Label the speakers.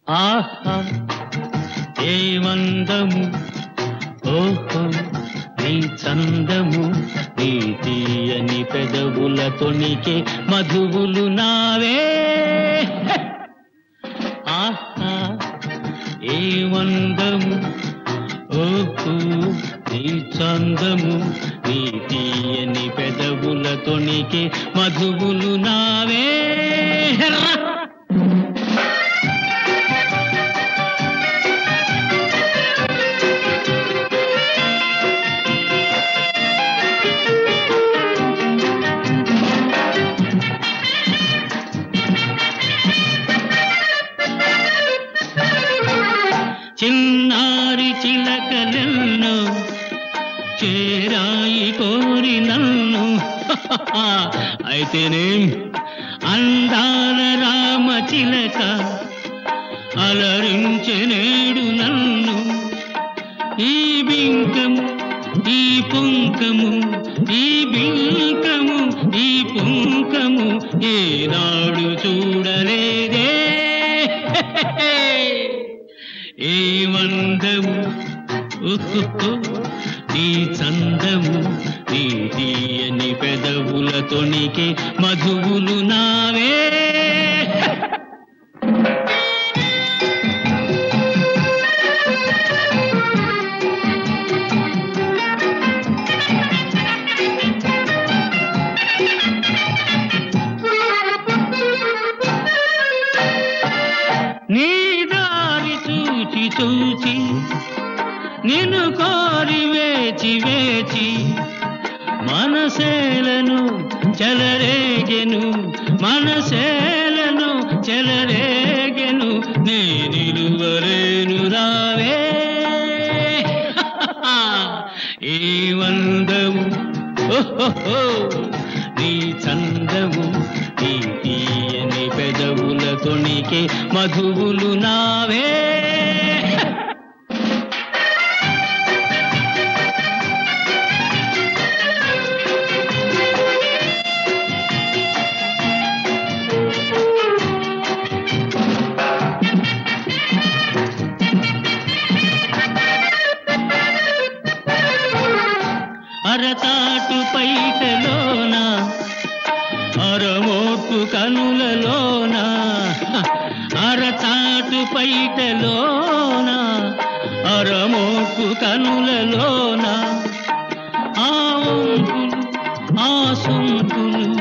Speaker 1: ఆహా ఏ మందము ఓహో నీ చందము నీ తీయని పెదవుల తొణికే మధువులు నావే ఆహా ఏ మందము ఓహో నీ చందము నీ తీయని పెదవుల తొణికే మధువులు నావే రా! చిన్నారి చిలకలెన్నో చేరాయి కోరి నన్ను అయితేనేం అందాల రామ చిలక అలరించెనేడు నన్ను ఈ బింకము ఈ పుంకము ఈ బింకము ఈ పుంకము ఏనాడు చూడలేదే ఏ మందము ఉహుహు, నీ చందము నీ తీయని పెదవుల తొణికే మధువులు నావే నీ దారి చూచి చూచి నిన్ను కోరి వేచి వేచి మనసేలను చెలరేగెను మనసేలను చెలరేగెను నే నిలువరేను రావే ఏ వందము ఓహో నీ చందము నీ తీయని పెదవుల తొణికే మధువులు నావే అరతాటు పైటలోన అరమోపు కనులలోన అరతాటు పైటలోన అరమోపు కనులలోన ఆ వంపులు ఆ సొంపులు